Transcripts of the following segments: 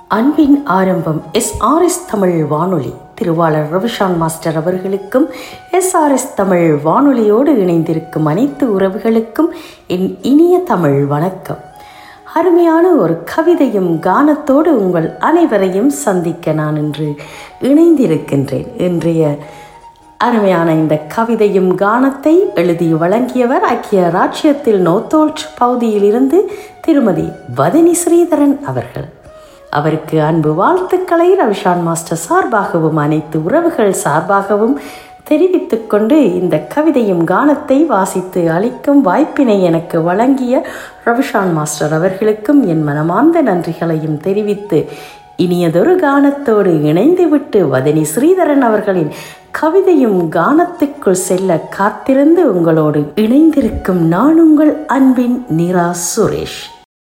அன்பின் ஆரம்பம் S R S Tamil வானொலி திருவாளர் ரவிஷான் மாஸ்டர் அவர்களுக்கும் எஸ் ஆர் எஸ் தமிழ் வானொலியோடு இணைந்திருக்கும் அனைத்து உறவுகளுக்கும் என் இனிய தமிழ் வணக்கம் அருமையான ஒரு கவிதையும் கானத்தோடு உங்கள் அனைவரையும் சந்திக்க நான் இன்று இணைந்திருக்கின்றேன் இன்றைய அருமையான இந்த கவிதையும் கானத்தை எழுதி வழங்கியவர் ஐக்கிய ராஜ்யத்தில் நோத்தோல்ட் பகுதியிலிருந்து திருமதி வதனி ஸ்ரீதரன் அவர்கள் அவருக்கு அன்பு வாழ்த்துக்களை ரவிஷான் மாஸ்டர் சார்பாகவும் அனைத்து உறவுகள் சார்பாகவும் தெரிவித்துக் கொண்டு இந்த கவிதையும் கானத்தை வாசித்து அளிக்கும் வாய்ப்பினை எனக்கு வழங்கிய ரவிஷான் மாஸ்டர் அவர்களுக்கும் என் மனமார்ந்த நன்றிகளையும் தெரிவித்து இனியதொரு கானத்தோடு இணைந்துவிட்டு வதனி ஸ்ரீதரன் அவர்களின் கவிதையும் கானத்துக்குள் செல்ல காத்திருந்து உங்களோடு இணைந்திருக்கும் நான் உங்கள் அன்பின் நிரா சுரேஷ்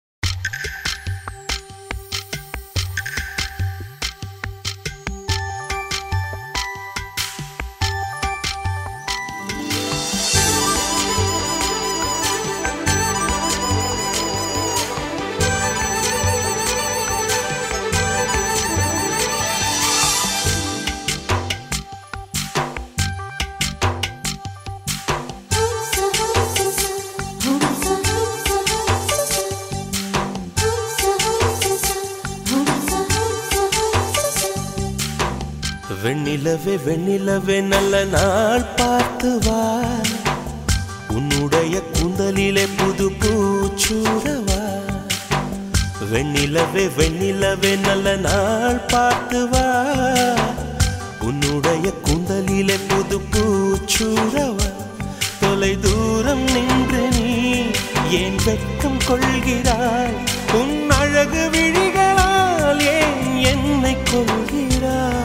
வெண்ணிலவே வெண்ணிலவே நல்ல நாள் பார்த்து வா உன்னுடைய கூந்தலிலே புது பூச்சூடவா வெண்ணிலவே வெண்ணிலவே நல்ல நாள் பார்த்து வா உன்னுடைய கூந்தலிலே புது பூச்சூடவா தொலை தூரம் நின்று நீ ஏன் வெட்கம் கொள்கிறாய் உன் அழகு விழிகளால் ஏன் என்னை கொள்கிறாய்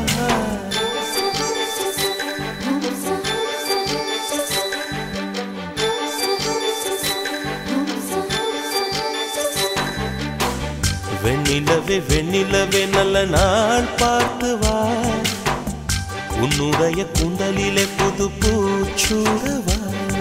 வெண்ணிலவே வெண்ணிலவே நல்ல நாள் பார்த்து வா உன்னுடைய கூந்தலிலே புது பூச்சூடவா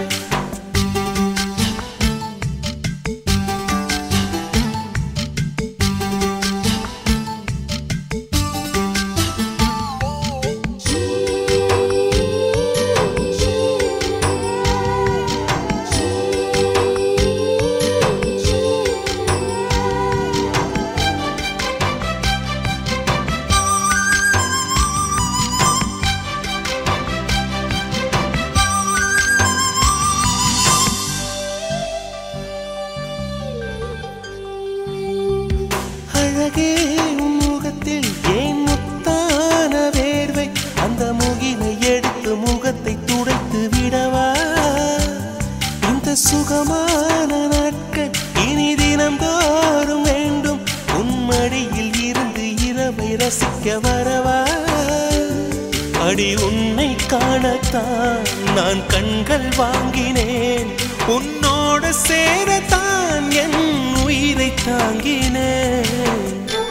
அழகே உன் முகத்தில் ஏன் முத்தான வேர்வை அந்த முகிலை எடுத்து முகத்தை துடைத்து விடவா இந்த சுகமான நாட்கள் இனி தினம் தோறும் வேண்டும் உன் மடியில் இருந்து இரவை ரசிக்க வரவா அடி உன்னை காணத்தான் நான் கண்கள் வாங்கினேன் உன்னோட சேரத்தான் என் உயிரை தாங்கினேன்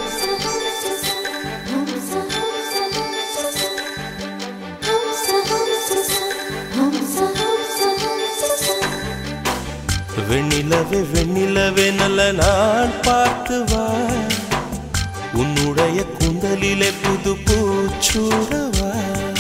வெண்ணிலவே வெண்ணிலவே நல்ல நாள் பார்த்து வா உன்னுடைய கூந்தலிலே புது பூச்சூடவா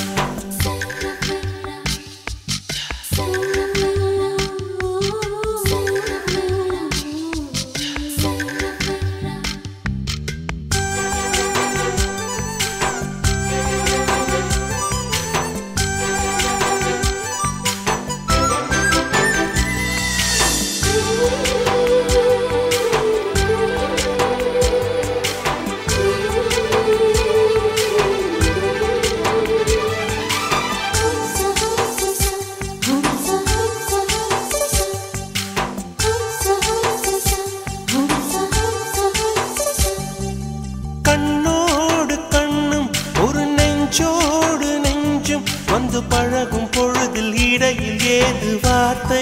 கண்ணோடு கண்ணும் ஒரு நெஞ்சோடு நெஞ்சும் வந்து பழகும் பொழுதில் இடையில் ஏது வார்த்தை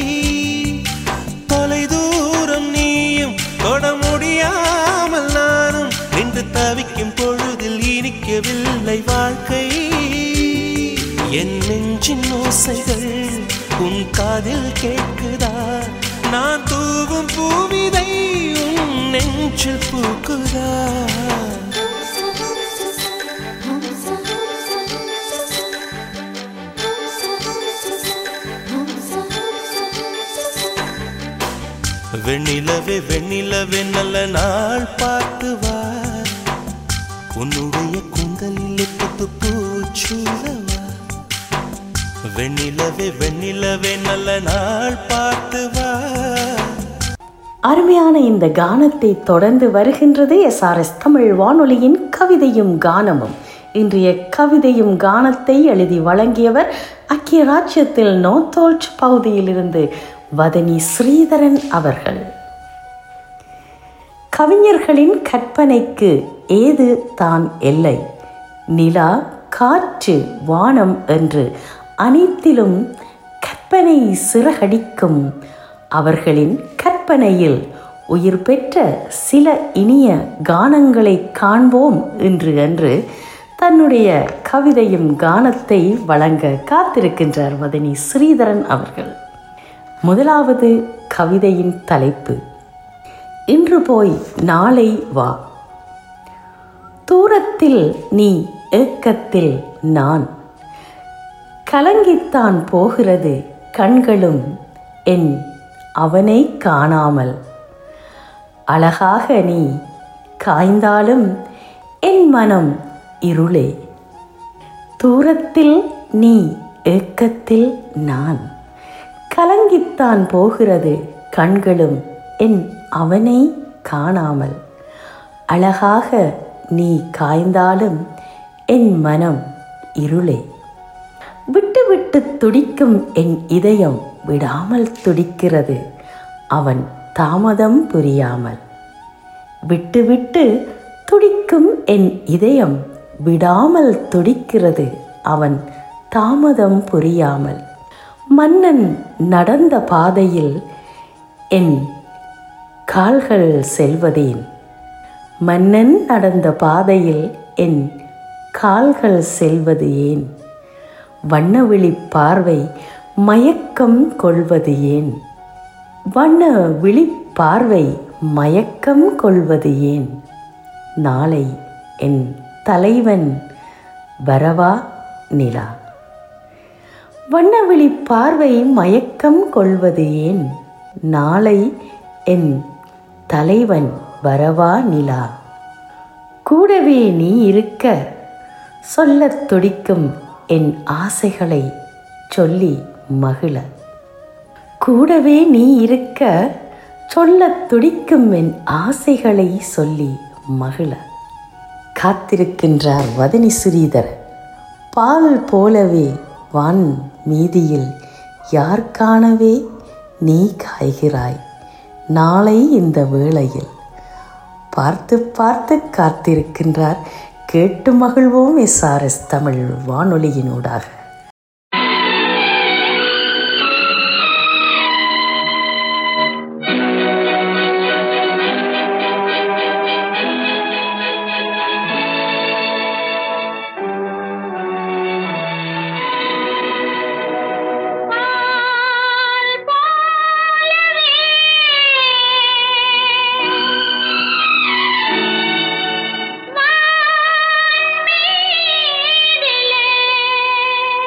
தொலை தூரம் நீயும் தொட முடியாமல் நானும் நின்று தவிக்கும் பொழுதில் இனிக்கவில்லை வாழ்க்கை என் நெஞ்சின் ஓசைகள் உன் காதில் கேட்குதா நான் தூவும் பூவிதை உன் நெஞ்சில் பூக்குதா வெண்ணிலவே வெண்ணிலவே நல்ல நாள் பார்த்து வா உன்னுடைய கூந்தலில் புத்து பூச்சூடவா வெண்ணிலவே வெண்ணிலவே நல்ல நாள் பார்த்து வா அருமையான இந்த கானத்தை தொடர்ந்து வருகின்றது எஸ்ஆர்எஸ் தமிழ் வானொலியின் கவிதையும் கானமும் இன்றைய கவிதையும் கானத்தை எழுதி வழங்கியவர் அக்கிய ராஜ்யத்தில் நோத்தோல்ச் பகுதியிலிருந்து வதனி ஸ்ரீதரன் அவர்கள் கவிஞர்களின் கற்பனைக்கு ஏது தான் எல்லை நிலா காற்று வானம் என்று அனைத்திலும் கற்பனை சிறகடிக்கும் அவர்களின் கற்பனையில் உயிர் பெற்ற சில இனிய கானங்களை காண்போம் இன்று அன்று தன்னுடைய கவிதையும் கானத்தை வழங்க காத்திருக்கின்றார் மதனி ஸ்ரீதரன் அவர்கள் முதலாவது கவிதையின் தலைப்பு இன்று போய் நாளை வா தூரத்தில் நீ ஏக்கத்தில் நான் கலங்கித்தான் போகிறது கண்களும் என் அவனை காணாமல் அழகாக நீ காய்ந்தாலும் என் மனம் இருளே தூரத்தில் நீ ஏக்கத்தில் நான் கலங்கித்தான் போகிறது கண்களும் என் அவனை காணாமல் அழகாக நீ காய்ந்தாலும் என் மனம் இருளே விட்டு விட்டு துடிக்கும் என் இதயம் விடாமல் துடிக்கிறது அவன் தாமதம் புரியாமல் விட்டு விட்டு துடிக்கும் என் இதயம் விடாமல் துடிக்கிறது அவன் தாமதம் புரியாமல் மன்னன் நடந்த பாதையில் என் கால்கள் செல்வதேன் மன்னன் நடந்த பாதையில் என் கால்கள் செல்வது ஏன் வண்ணவிழி பார்வை மயக்கம் கொள்வது ஏன் வண்ண விழி பார்வை மயக்கம் கொள்வது ஏன் நாளை என் தலைவன் வரவா நிலா வண்ணவிழி பார்வை மயக்கம் கொள்வது ஏன் நாளை என் தலைவன் வரவா நிலா கூடவே நீ இருக்க சொல்லத் துடிக்கும் என் ஆசைகளை சொல்லி மகிழ கூடவே நீ இருக்க சொல்லத் துடிக்கும் என் ஆசைகளை சொல்லி மகிழ காத்திருக்கின்றார் வதனி ஸ்ரீதர் பால் போலவே வான் மீதியில் யார் காணவே நீ காய்கிறாய் நாளை இந்த வேளையில் பார்த்து பார்த்து காத்திருக்கின்றார் கேட்டு மகிழ்வோம் எஸ்ஆர்எஸ் தமிழ் வானொலியினூடாக பால் போலவே வான் மீதிலே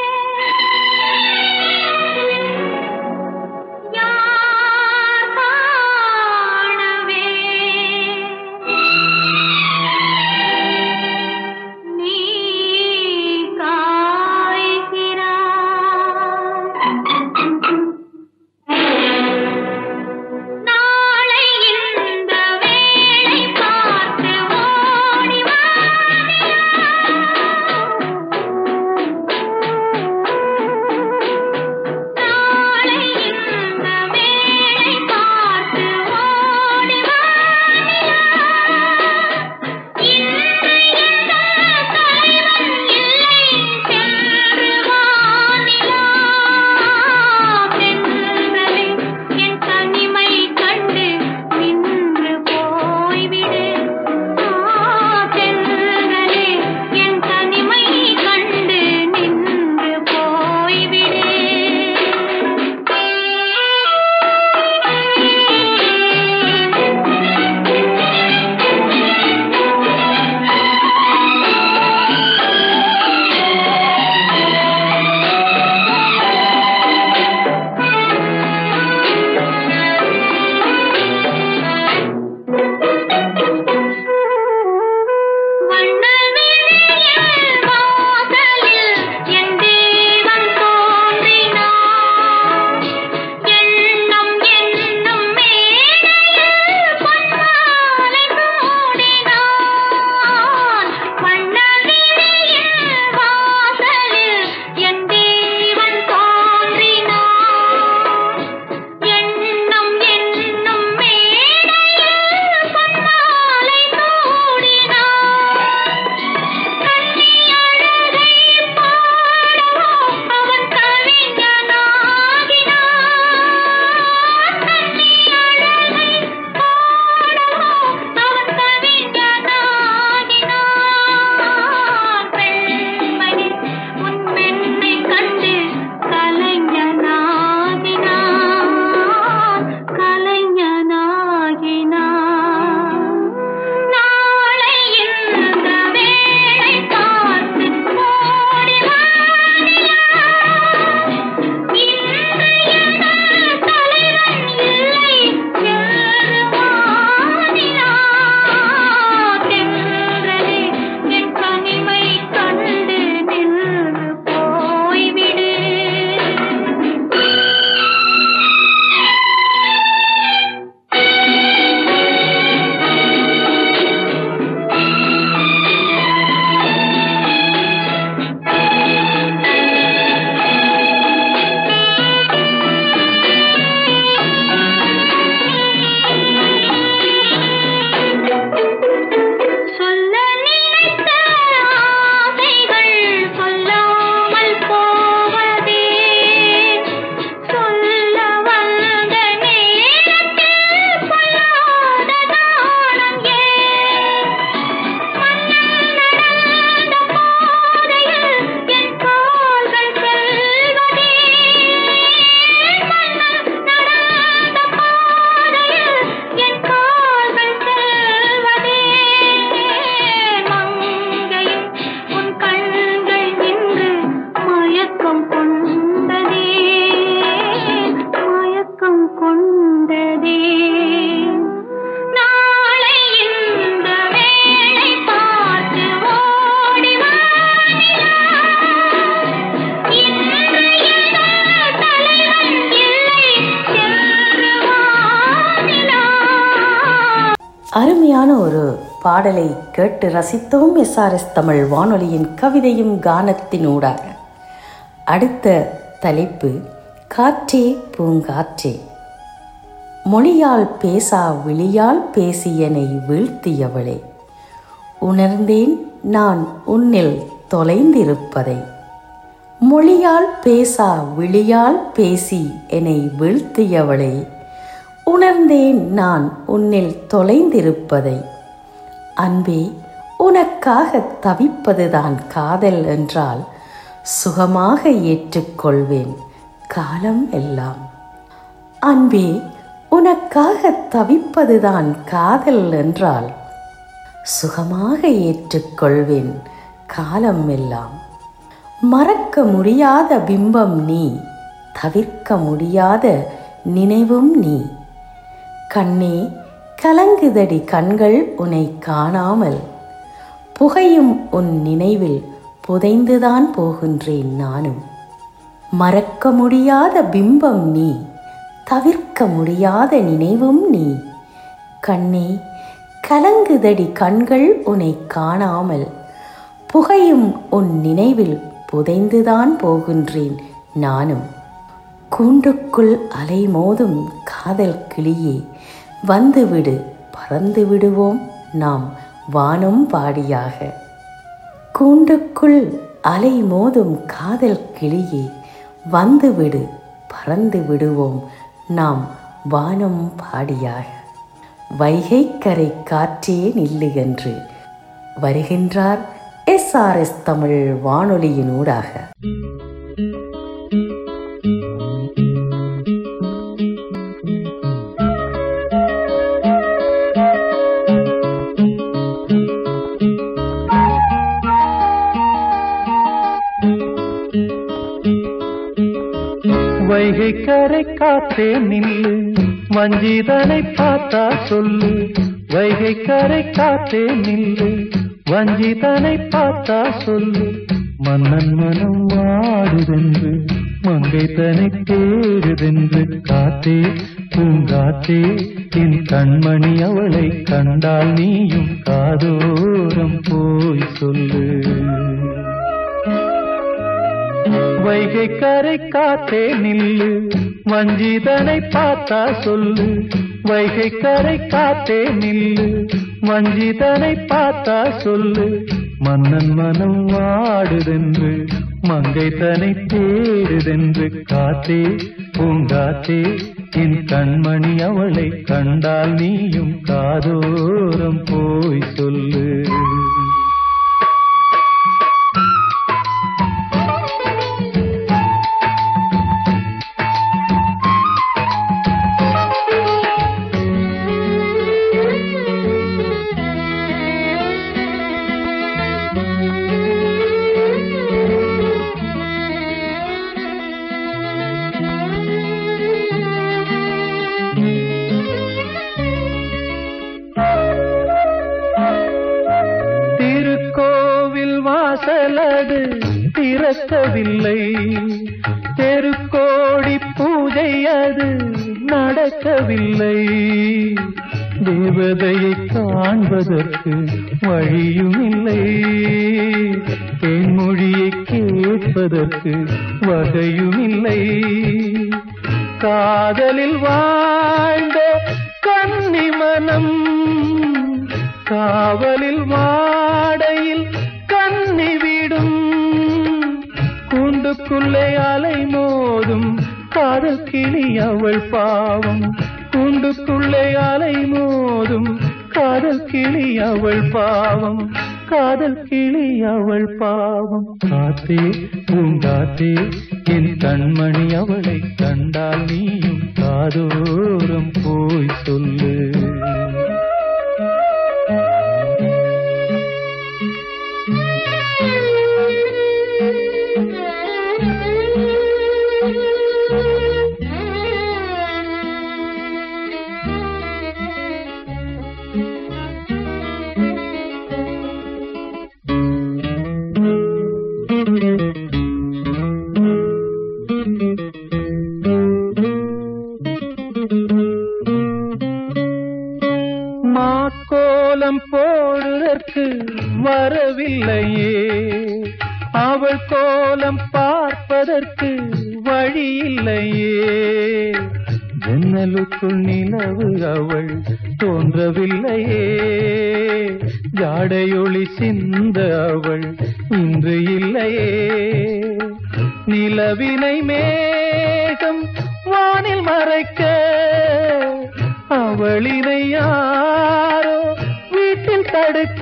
அருமையான ஒரு பாடலை கேட்டு ரசித்தோம் எஸ்ஆர்எஸ் தமிழ் வானொலியின் கவிதையும் கானத்தின் ஊடாக அடுத்த தலைப்பு காற்றே பூங்காற்றே மொழியால் பேசா விழியால் பேசியனை வீழ்த்தியவளே உணர்ந்தேன் நான் உன்னில் தொலைந்திருப்பதை மொழியால் பேசா விழியால் பேசி என்னை வீழ்த்தியவளே உணர்ந்தேன் நான் உன்னில் தொலைந்திருப்பதை அன்பே உனக்காக தவிப்பதுதான் காதல் என்றால் சுகமாக ஏற்றுக்கொள்வேன் காலம் எல்லாம் அன்பே உனக்காக தவிப்பதுதான் காதல் என்றால் சுகமாக ஏற்றுக்கொள்வேன் காலம் எல்லாம் மறக்க முடியாத பிம்பம் நீ தவிர்க்க முடியாத நினைவும் நீ கண்ணே கலங்குதடி கண்கள் உன்னை காணாமல் புகையும் உன் நினைவில் புதைந்துதான் போகின்றேன் நானும் மறக்க முடியாத பிம்பம் நீ தவிர்க்க முடியாத நினைவும் நீ கண்ணே கலங்குதடி கண்கள் உன்னை காணாமல் புகையும் உன் நினைவில் புதைந்துதான் போகின்றேன் நானும் கூண்டுக்குள் அலைமோதும் காதல் கிளியே வந்துவிடு பறந்து விடுவோம் நாம் வானம் பாடியாக கூண்டுக்குள் அலை மோதும் காதல் கிளியே வந்துவிடு பறந்து விடுவோம் நாம் வானம் பாடியாக வைகைக்கரை காற்றே நில்லு என்று வருகின்றார் எஸ்ஆர்எஸ் தமிழ் வானொலியினூடாக வைகை கரை காத்தே நில்லு வஞ்சிதனை பார்த்தா சொல்லு வைகை கரை காத்தே நில்லு வஞ்சிதனை பார்த்தா சொல்லு மன்னன் மனம் வாடுதென்று மங்கை தனை தேடுதென்று காத்தே பூங்காத்தே என் கண்மணி அவளை கண்டால் நீயும் காதோரம் போய் சொல்லு வைகை கரை காத்தே நில்லு வஞ்சிதனை பார்த்தா சொல்லு வைகை கரை காத்தே நில்லு வஞ்சிதனை பார்த்தா சொல்லு மன்னன் மனம் வாடுதென்று மங்கை தனை தேடுதென்று காத்தே பூங்காத்தே என் கண்மணி அவளை கண்டால் நீயும் காதோரம் போய் சொல்லு திருக்கோவில் வாசலது திறக்கவில்லை தெருக்கோடி பூஜை அது நடக்கவில்லை தேவதையை காண்பதற்கு வழியும் இல்லை தேன்மொழியை கேட்பதற்கு வகையும் இல்லை காதலில் வாழ்ந்த கன்னி மனம் காவலில் வாடையில் கண்ணி விடும் கூண்டுக்குள்ளே அலை மோதும் காதல் கிளி அவள் பாவம் கூண்டுக்குள்ளே அலை மோதும் காதல் கிளி அவள் பாவம் காதல் கிளி அவள் பாவம் காத்தே பூங்காத்தே என் கண்மணி அவளை கண்டால் நீயும் காதோரம் போய் சொல்லு வரவில்லையே அவள் கோலம் பார்ப்பதற்கு வழி இல்லையே ஜன்னலுக்குள் நிலவு அவள் தோன்றவில்லையே ஜாடையொளி சிந்த அவள் இன்று இல்லையே நிலவினை மேகம் வானில் மறைக்க அவளினை யாரோ வீட்டில் தடுக்க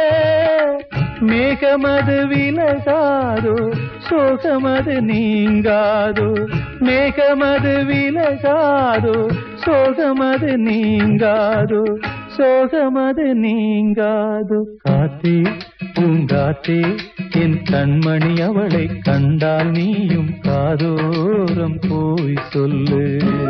மேகமது விலகாதோ சோகமது நீங்காதோ மேகமது விலகாதோ சோகமது நீங்காதோ சோகமது நீங்காதோ காத்தே பூங்காத்தே என் கண்மணி அவளை கண்டால் நீயும் காதோரம் போய் சொல்லு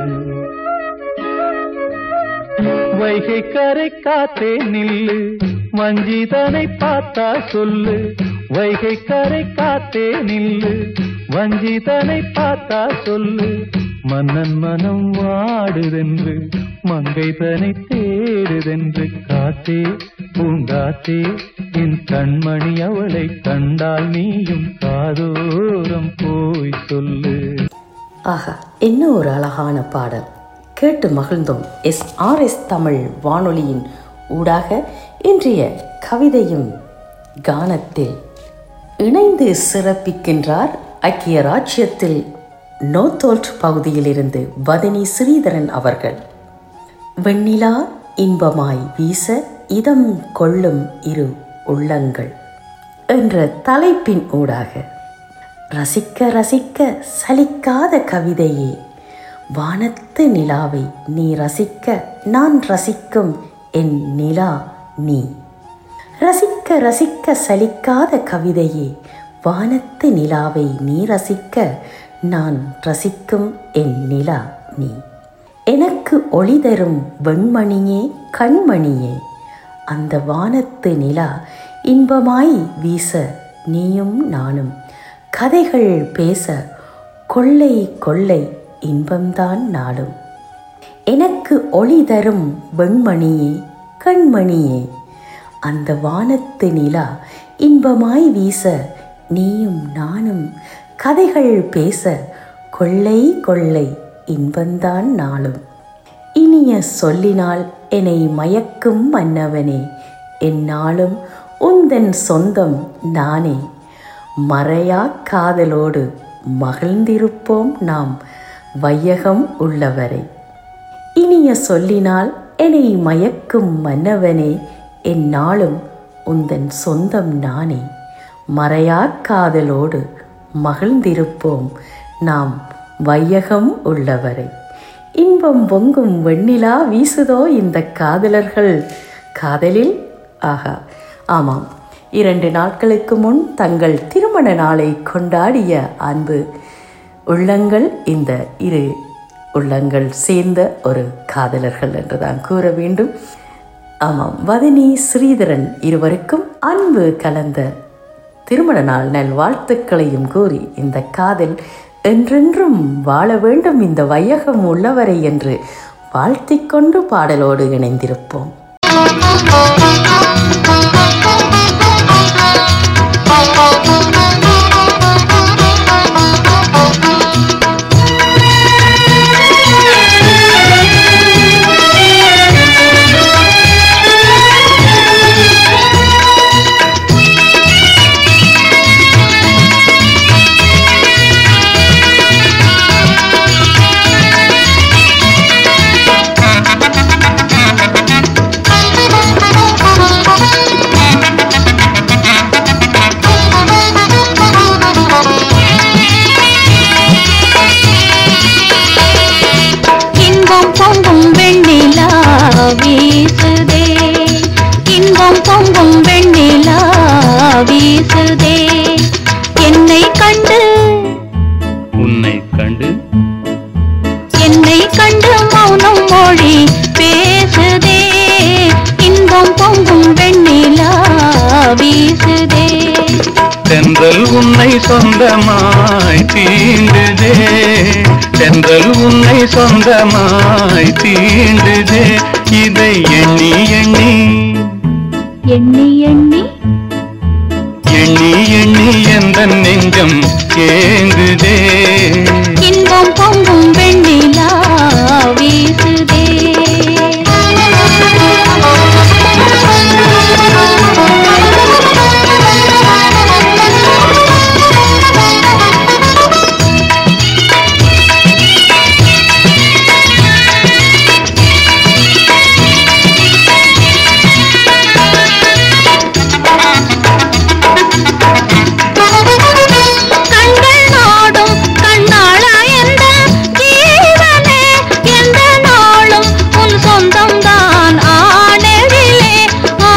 வைகை கரை காத்தே நில்லு வஞ்சிதனை பார்த்தா சொல்லு வைகை கரை காத்தே நில்லு வஞ்சிதனை பார்த்தா சொல்லு மன்னன் மனம் வாடுதென்று மங்கை தனை தேடுதென்று காத்தே பூங்காத்தே என் கண்மணி அவளை கண்டால் நீயும் காதோரம் போய் சொல்லு ஆஹா என்ன ஒரு அழகான பாடல் கேட்டு மகிழ்ந்தோம் எஸ் ஆர் எஸ் தமிழ் வானொலியின் ஊடாக இன்றைய கவிதையும் கானத்தில் இணைந்து சிறப்பிக்கின்றார் ஐக்கிய ராஜ்யத்தில் நோத்தோல்ட் பகுதியிலிருந்து வதனி ஸ்ரீதரன் அவர்கள் வெண்ணிலா இன்பமாய் வீச இதம் கொள்ளும் இரு உள்ளங்கள் என்ற தலைப்பின் ஊடாக ரசிக்க ரசிக்க சலிக்காத கவிதையே வானத்து நிலாவை நீ ரசிக்க நான் ரசிக்கும் என் நிலா நீ ரசிக்க ரசிக்க சலிக்காத கவிதையே வானத்து நிலாவை நீ ரசிக்க நான் ரசிக்கும் என் நிலா நீ எனக்கு ஒளி தரும் வெண்மணியே கண்மணியே அந்த வானத்து நிலா இன்பமாய் வீச நீயும் நானும் கதைகள் பேச கொள்ளை கொள்ளை இன்பம்தான் நாடும் எனக்கு ஒளி தரும் வெண்மணியே கண்மணியே அந்த வானத்து நிலா இன்பமாய் வீச நீயும் நானும் கதைகள் பேச கொள்ளை கொள்ளை இன்பந்தான் நாளும் இனிய சொல்லினால் என்னை மயக்கும் மன்னவனே என்னாலும் உந்தன் சொந்தம் நானே மறையா காதலோடு மகிழ்ந்திருப்போம் நாம் வையகம் உள்ளவரை இனிய சொல்லினால் என்னை மயக்கும் மன்னவனே என்னாலும் உந்தன் சொந்தம் நானே மறையா காதலோடு மகிழ்ந்திருப்போம் நாம் வையகம் உள்ளவரை இன்பம் பொங்கும் வெண்ணிலா வீசுதோ இந்த காதலர்கள் காதலில் ஆகா ஆமாம் இரண்டு நாட்களுக்கு முன் தங்கள் திருமண நாளை கொண்டாடிய அன்பு உள்ளங்கள் இந்த இரு உள்ளங்கள் சேர்ந்த ஒரு காதலர்கள் என்றுதான் கூற வேண்டும் ஆமாம் வதனி ஸ்ரீதரன் இருவருக்கும் அன்பு கலந்த திருமண நாள் நல்வாழ்த்துக்களையும் கூறி இந்த காதல் என்றென்றும் வாழ வேண்டும் இந்த வையகம் உள்ளவரை என்று வாழ்த்திக் கொண்டு பாடலோடு இணைந்திருப்போம் இன்பம் பொங்கும் வெண்ணிலா வீசுதே இன்பம் பொங்கும் வெண்ணிலா வீசுதே என்னை கண்டு உன்னை கண்டு என்னை கண்டு மௌனம் மொழி பேசுதே இன்பம் பொங்கும் வெண்ணிலா வீசுதே தென்றல் உன்னை சொந்தமாய் தீண்டுதே தென்றல் உன்னை சொந்தமாய் தீண்டுதே இதை எண்ணி எண்ணி எண்ணி எண்ணி எண்ணி எண்ணி எந்த நெஞ்சம் ஏங்குதே இன்பம் பொங்கும் வெண்ணிலா வீசுதே கண்கள் நாடும் கண்ணாளா எந்த ஜீவனே எந்த நாளும் உன் சொந்தம் தான் ஆனெழிலே ஆ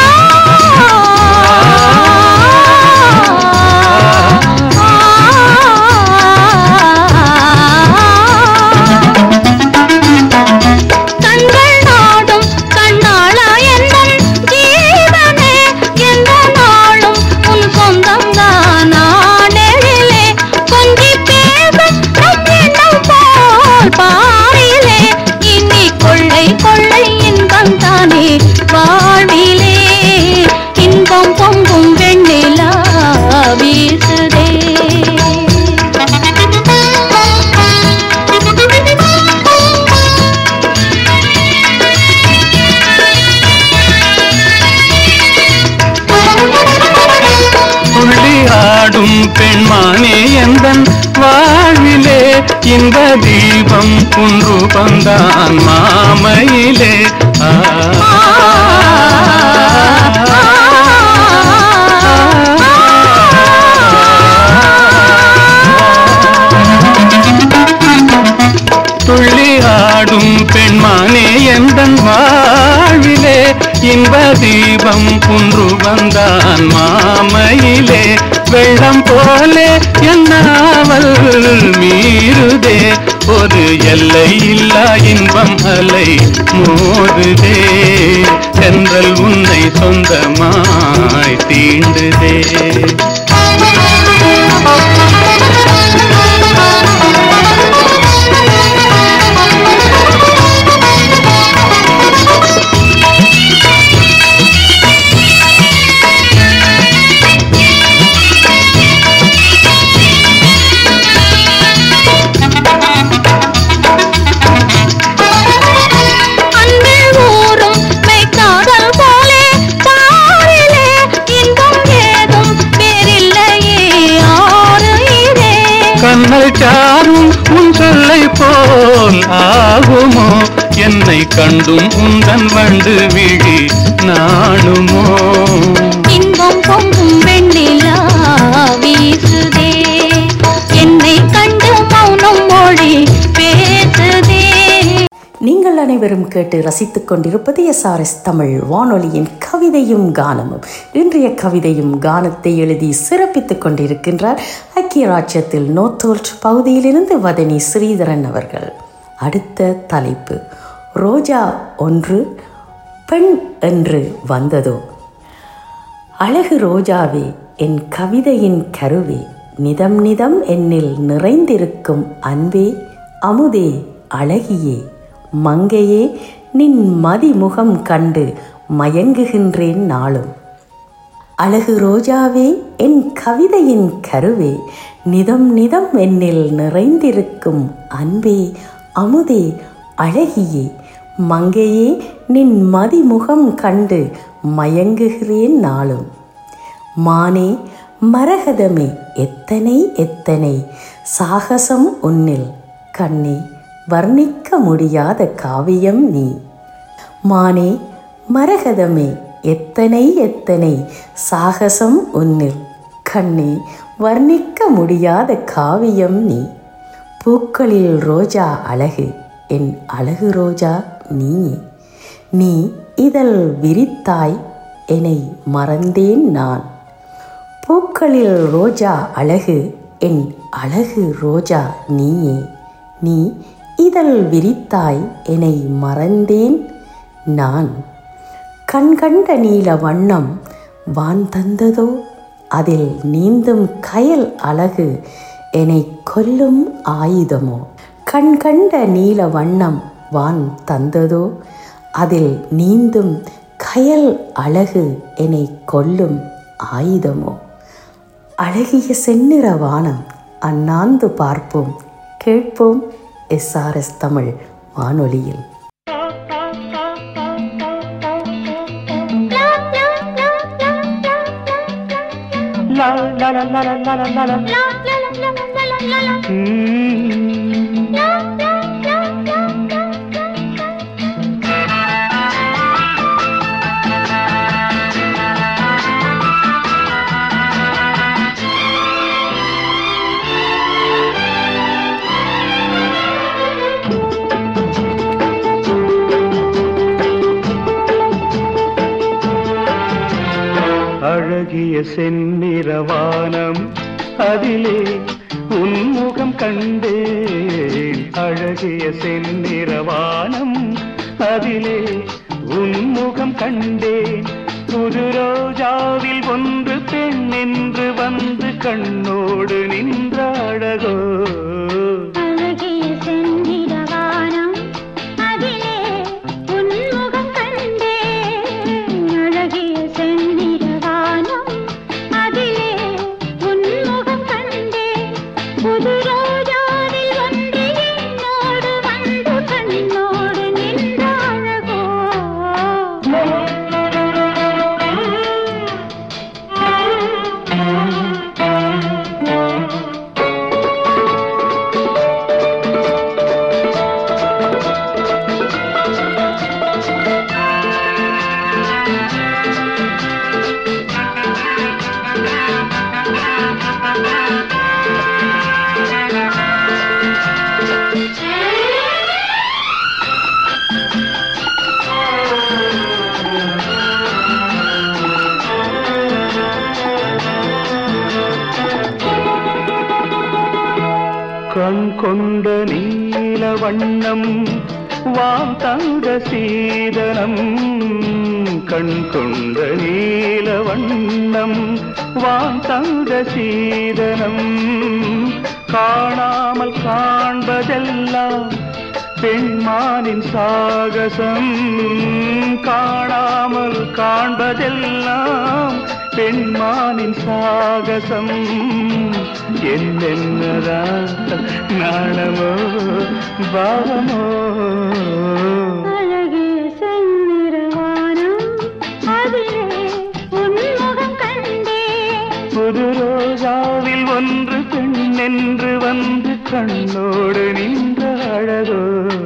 கண்கள் நாடும் கண்ணாளா எந்தன் ஜீவனே எந்த நாளும் உன் சொந்தம் தான் ஆனெழிலே கொஞ்சி பேசும் நம் எண்ணம் போல் பாரிலே இனி கொள்ளை கொள்ளை இன்பம் தானே வாழ்விலே இன்பம் பொங்கும் வெண்ணிலா வீசுதே துள்ளி ஆடும் பெண்மானே எந்தன் வாழ்விலே இந்த தீபம் உன் ரூபந்தான் மாமையிலே ஆ துள்ளி ஆடும் பெண்மானே எந்தன் வாழ்விலே இன்ப தீபம் குன்று வந்தான் மாமையிலே வெள்ளம் போலே என்னாவல் மீறுதே ஒரு எல்லை இல்லா இன்பம் அலை மோதுதே சென்றல் உன்னை சொந்தமாய் தீண்டுதே அன்பில் ஊறும் மெய்க்காதல் போலே தாரிலே இன்பம் ஏதும் வேறில்லையே ஆறு இதே கண்ணல் சாரும் உன் சொல்லை போல் ஆகுமோ என்னை கண்டும் உந்தன் வண்டு விழி நாணுமோ இன்பம் பொங்கும் வெண்ணிலா வீசுதே என்னை கண்டு மௌனம் மொழி பேசுதே நீங்கள் அனைவரும் கேட்டு ரசித்துக் கொண்டிருப்பது எஸ்ஆர்எஸ் தமிழ் வானொலியின் கவிதையும் கானமும் இன்றைய கவிதையும் கானத்தை எழுதி சிறப்பித்துக் கொண்டிருக்கின்றார் ஐக்கிய ராஜ்யத்தில் நோத்தோல்ட் பகுதியிலிருந்து வதனி ஸ்ரீதரன் அவர்கள் அடுத்த தலைப்பு ரோஜா ஒன்று பெண் என்று வந்ததோ அழகு ரோஜாவே என் கவிதையின் கருவே நிதம் நிதம் என்னில் நிறைந்திருக்கும் அன்பே அமுதே அழகியே மங்கையே நின் மதிமுகம் கண்டு மயங்குகின்றேன் நாளும் அழகு ரோஜாவே என் கவிதையின் கருவே நிதம் நிதம் என்னில் நிறைந்திருக்கும் அன்பே அமுதே அழகியே மங்கையே நின் மதிமுகம் கண்டு மயங்குகிறேன் நாளும் மானே மரகதமே எத்தனை எத்தனை சாகசம் உன்னில் கண்ணே வர்ணிக்க முடியாத காவியம் நீ மானே மரகதமே எத்தனை எத்தனை சாகசம் உன்னில் கண்ணே வர்ணிக்க முடியாத காவியம் நீ பூக்களில் ரோஜா அழகு என் அழகு ரோஜா நீயே நீ இதழ் விரித்தாய் என்னை மறந்தேன் நான் பூக்களில் ரோஜா அழகு என் அழகு ரோஜா நீயே நீ இதழ் விரித்தாய் என்னை மறந்தேன் நான் கண்கண்ட நீல வண்ணம் வான் தந்ததோ அதில் நீந்தும் கயல் அழகு என்னை கொல்லும் ஆயுதமோ கண்கண்ட நீல வண்ணம் வான் தந்ததோ அதில் நீந்தும் கயல் அழகு என்னை கொல்லும் ஆயுதமோ அழகிய செந்நிற வானம் அண்ணாந்து பார்ப்போம் கேட்போம் எஸ்ஆர்எஸ் தமிழ் வானொலியில் லா லா லா லா லா லா லா லா ம். அழகிய செந்நிறவானம் அதிலே உன்முகம் கண்டேன் அழகிய செந்நிறவானம் அதிலே உன்முகம் கண்டேன் புது ரோஜாவில் ஒன்று பெண் என்று வந்து கண்ணோடு நின்ற அழகோ அழகிய செந்திரவானம் அதிலே உன்முகம் கண்டேன் அழகிய செந்திரவானம் அதிலே உன்முகம் கண்டேன் புது ரோஜாவில் ஒன்று என்னோடு வந்து கண்ணோடு நின்ற அழகோ கண் கொண்ட நீல வண்ணம் வாம் தங்க சீதனம் கண் கொண்ட நீல வண்ணம் வாம் தங்க சீதனம் காணாமல் காண்பதெல்லாம் பெண்மானின் சாகசம் காணாமல் காண்பதெல்லாம் பெண்மானின் சாகசம் என்னென்னதா நாணமோ பாவமோ அழகிய செந்நிறவானம் அதிலே உன்முகம் கண்டேன் புது ரோஜாவில் ஒன்று பெண் என்று வந்து கண்ணோடு நின்ற அழகோ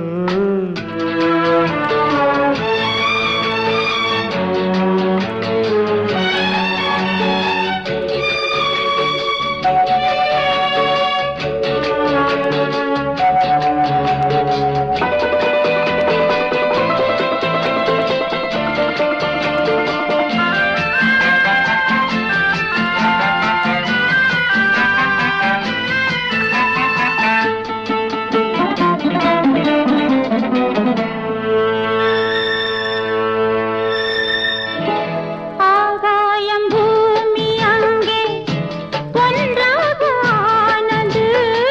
ஆகாயம் பூமி அங்கே ஒன்றாக ஆனது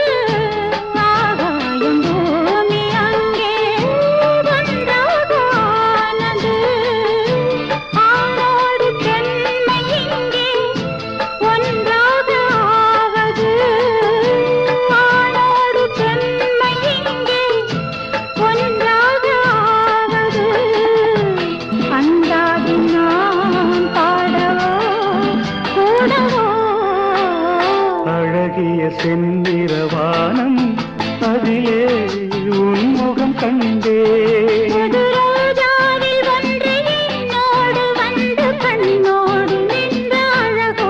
ஆகாயம் பூமி அங்கே ஒன்றாக ஆனது ஆணோடு பெண்மை இங்கே ஒன்றாக ஆவது ஆணோடு பெண்மை இங்கே ஒன்றாக ஆவது அந்தாதி நான் பாடவோ கூடவோ அழகிய செந்நிறவானம் அதிலே உன்முகம் கண்டே புது ரோஜாவில் ஒன்று என்னோடு வந்து கண்ணோடு நின்ற அழகோ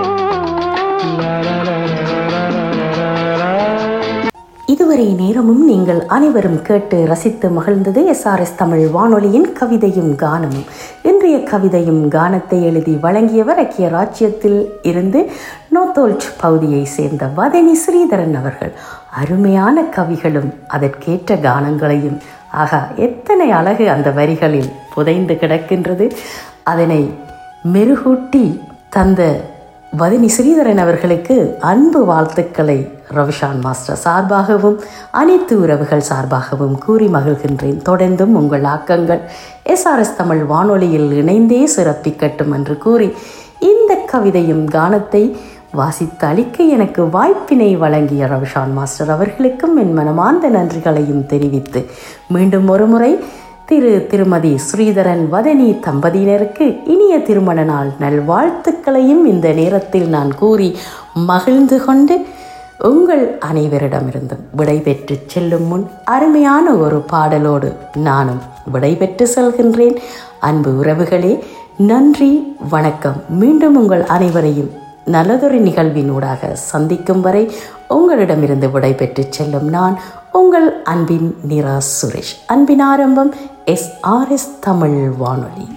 இதுவரை நேரமும் நீங்கள் அனைவரும் கேட்டு ரசித்து மகிழ்ந்தது எஸ்ஆர்எஸ் தமிழ் வானொலியின் கவிதையும் கானமும் இன்றைய கவிதையும் கானத்தை எழுதி வழங்கியவர் ஐக்கிய ராஜ்யத்தில் இருந்து நோத்தோல்ட் பகுதியை சேர்ந்த வதனி ஸ்ரீதரன் அவர்கள் அருமையான கவிகளும் அதற்கேற்ற கானங்களையும் ஆகா எத்தனை அழகு அந்த வரிகளில் புதைந்து கிடக்கின்றது அதனை மெருகூட்டி தந்த வதினி ஸ்ரீதரன் அவர்களுக்கு அன்பு வாழ்த்துக்களை ரவிஷான் மாஸ்டர் சார்பாகவும் அனைத்து உறவுகள் சார்பாகவும் கூறி மகிழ்கின்றேன் தொடர்ந்தும் உங்கள் ஆக்கங்கள் எஸ்ஆர்எஸ் தமிழ் வானொலியில் இணைந்தே சிறப்பிக்கட்டும் என்று கூறி இந்த கவிதையும் கானத்தை வாசித்து அளிக்க எனக்கு வாய்ப்பினை வழங்கிய ரவிஷான் மாஸ்டர் அவர்களுக்கும் என் மனமார்ந்த நன்றிகளையும் தெரிவித்து மீண்டும் ஒருமுறை திரு திருமதி ஸ்ரீதரன் வதனி தம்பதியினருக்கு இனிய திருமண நாள் நல்வாழ்த்துக்களையும் இந்த நேரத்தில் நான் கூறி மகிழ்ந்து கொண்டு உங்கள் அனைவரிடமிருந்தும் விடைபெற்று செல்லும் முன் அருமையான ஒரு பாடலோடு நானும் விடைபெற்று செல்கின்றேன் அன்பு உறவுகளே நன்றி வணக்கம் மீண்டும் உங்கள் அனைவரையும் நல்லதொரு நிகழ்வினூடாக சந்திக்கும் வரை உங்களிடமிருந்து விடைபெற்று செல்லும் நான் உங்கள் அன்பின் நிரா சுரேஷ் அன்பின் ஆரம்பம் எஸ் ஆர் எஸ் தமிழ் வானொலி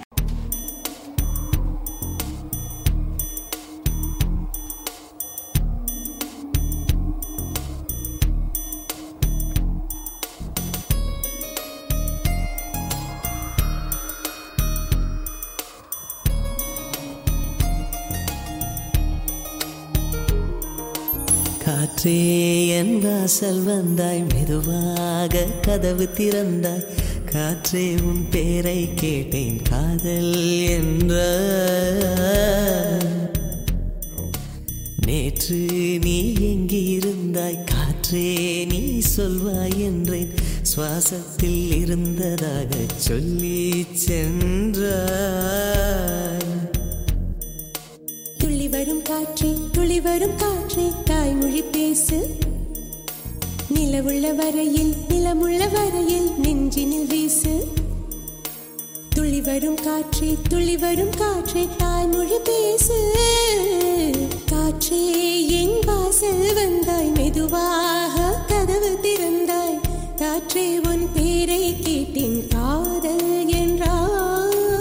காற்றே என் வாசல் வந்தாய் மெதுவாக கதவு திறந்தாய் காற்றே உன் பேரை கேட்டேன் காதல் என்ற நேற்று நீ எங்கிருந்தாய் காற்றே நீ சொல்வாய் என்றேன் சுவாசத்தில் இருந்ததாக சொல்லி சென்றாய் துள்ளி வரும் காற்றே துளி வரும் காற்றே தாய்மொழி பேசு நிலவுள்ள வரையில் நிலமுள்ள வரையில் நெஞ்சினில் வீசு துளி வரும் காற்றே துளி வரும் காற்றே தாய்மொழி பேசு காற்றே என் வாசல் வந்தாய் மெதுவாக கதவு திறந்தாய் காற்றே உன் பேரை கேட்டேன் காதல் என்றாய்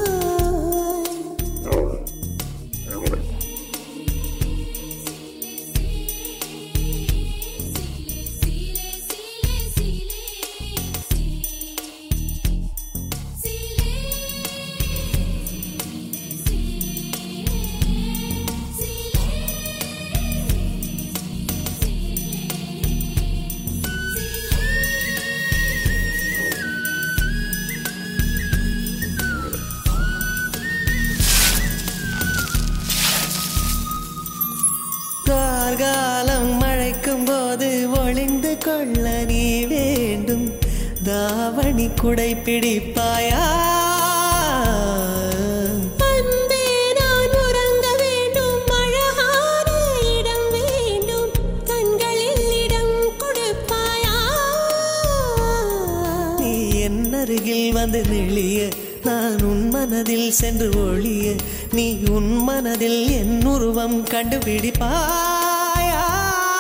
கார்காலம் மழைக்கும் போது ஒளிந்து கொள்ள நீ வேண்டும் தாவணி குடை பிடிப்பாயா அன்பே நான் உறங்க வேண்டும் அழகான இடம் வேண்டும் கண்களில் இடம் கொடுப்பாயா நீ என் அருகில் வந்து நெளிய நான் உன் மனதில் சென்று ஒளிய நீ உன் மனதில் என் உருவம் கண்டுபிடிப்பாயா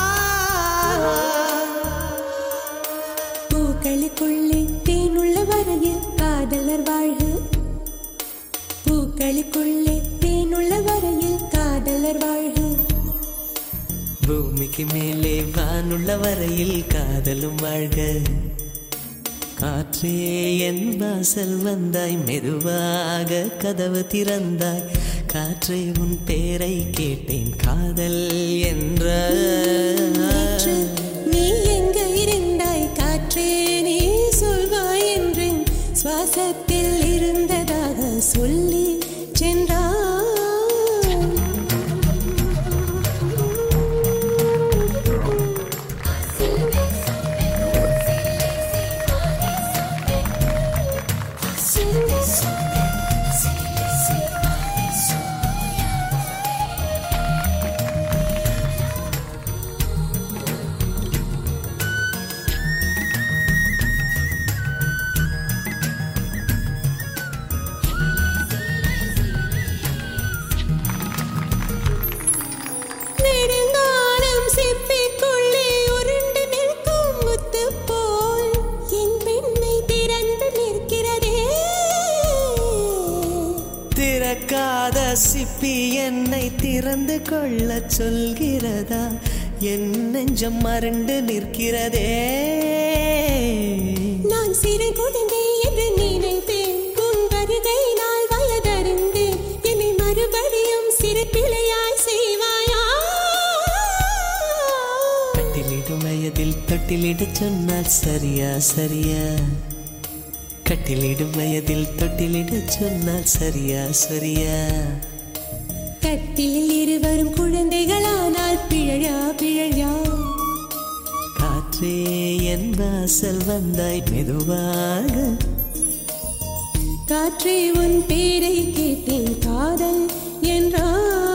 பூக்களுக்குள்ளே தேனுள்ள வரையில் காதலர் வாழ்க பூக்களுக்குள்ளே தேனுள்ள வரையில் காதலர் வாழ்க பூமிக்கு மேலே வானுள்ள வரையில் காதலும் வாழ்க காற்றே என் வாசல் வந்தாய் மெதுவாக கதவு திறந்தாய் காற்றே உன் பேரை கேட்டேன் காதல் என்ற நேற்று நீ எங்க இருந்தாய் காற்றே நீ சொல்வாய் என்றேன் சுவாசத்தில் இருந்ததாக சொல்லி சென்றாய் நெடுங்காலம் சிப்பிக்குள்ளே உருண்டு நிற்கும் முத்து போல் என் பெண்ணை திறந்து நிற்கிறதே திறக்காத சிப்பி என்னை திறந்து கொள்ள சொல்கிறதா என் நெஞ்சம் மறண்டு நிற்கிறதே நான் சிறு குழந்தை என்று நினைத்தேன் உன் வருகை நாள் வயதறிந்தேன் என்னை மறுபடியும் சிறு பிள்ளையாய் செய்வாயா கட்டிலிடும் வயதில் தொட்டிலிட சொன்னால் சரியா சரியா கட்டிலிடும் வயதில் தொட்டிலிட சொன்னால் சரியா சரியா கட்டிலில் இருவரும் குழந்தைகளானால் என் வாசல் வந்தாய் மெதுவாக காற்றே உன் பேரை கேட்டேன் காதல் என்றால்